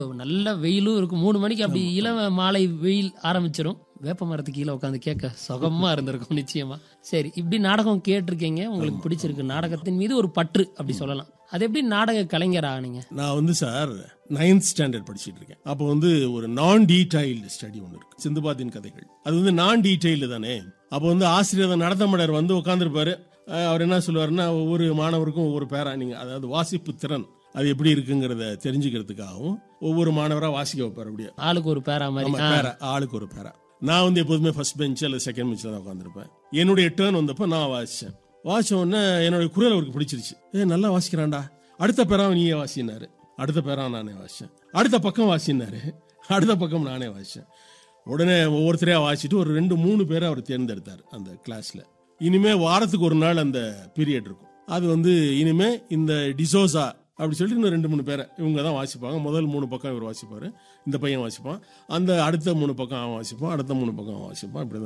நல்ல வெயிலும் இருக்கும் மூணு மணிக்கு அப்படி இளவ மாலை வெயில் ஆரம்பிச்சிடும் வேப்ப மரத்துக்கு கீழே உட்காந்து கேட்க சுகமா இருந்திருக்கும் நிச்சயமா சரி இப்படி நாடகம் கேட்டிருக்கீங்க உங்களுக்கு பிடிச்சிருக்கு நாடகத்தின் மீது ஒரு பற்று அப்படி சொல்லலாம் அது எப்படி நாடக கலைஞர் ஆனீங்க நான் வந்து சார் நைன்த் ஸ்டாண்டர்ட் படிச்சிட்டு இருக்கேன் அப்போ வந்து ஒரு நான் டீடைல்டு ஸ்டடி ஒன்று இருக்கு சிந்துபாத்தின் கதைகள் அது வந்து நான் டீடைல்டு தானே அப்போ வந்து ஆசிரியர் நடத்த மாட்டார் வந்து உட்காந்துருப்பாரு அவர் என்ன சொல்லுவாருன்னா ஒவ்வொரு மாணவருக்கும் ஒவ்வொரு பேரா நீங்க அதாவது வாசிப்பு திறன் அது எப்படி இருக்குங்கிறத தெரிஞ்சுக்கிறதுக்காகவும் ஒவ்வொரு மாணவராக வாசிக்க வைப்பார் அப்படியே ஆளுக்கு ஒரு பேரா மாதிரி ஆமா, பேரா ஆளுக்கு ஒரு பேரா நான் வந்து எப்போதுமே ஃபர்ஸ்ட் பெஞ்ச் அல்லது செகண்ட் பெஞ்சில் தான் உட்காந்துருப்பேன் என்னுடைய டேர்ன் வந்தப்போ நான் வாசிச்சேன் வாசிச்ச உடனே என்னுடைய குரல் அவருக்கு பிடிச்சிருச்சு ஏ நல்லா வாசிக்கிறான்டா அடுத்த பேரா நீயே வாசினாரு அடுத்த பேரா நானே வாசிச்சேன் அடுத்த பக்கம் வாசினாரு அடுத்த பக்கம் நானே வாசிச்சேன் உடனே ஒவ்வொருத்தரையா வாசிட்டு ஒரு ரெண்டு மூணு பேரை அவர் தேர்ந்தெடுத்தார் அந்த கிளாஸ்ல இனிமே வாரத்துக்கு ஒரு நாள் அந்த பீரியட் இருக்கும் அது வந்து இனிமே இந்த டிசோசா அப்படி சொல்லிட்டு இன்னும் ரெண்டு மூணு பேரை இவங்க தான் வாசிப்பாங்க முதல் மூணு பக்கம் இவர் வாசிப்பாரு இந்த பையன் வாசிப்பான் அந்த அடுத்த மூணு பக்கம் அவன் வாசிப்பான் அடுத்த மூணு பக்கம் அவன் வாசிப்பான் இப்படி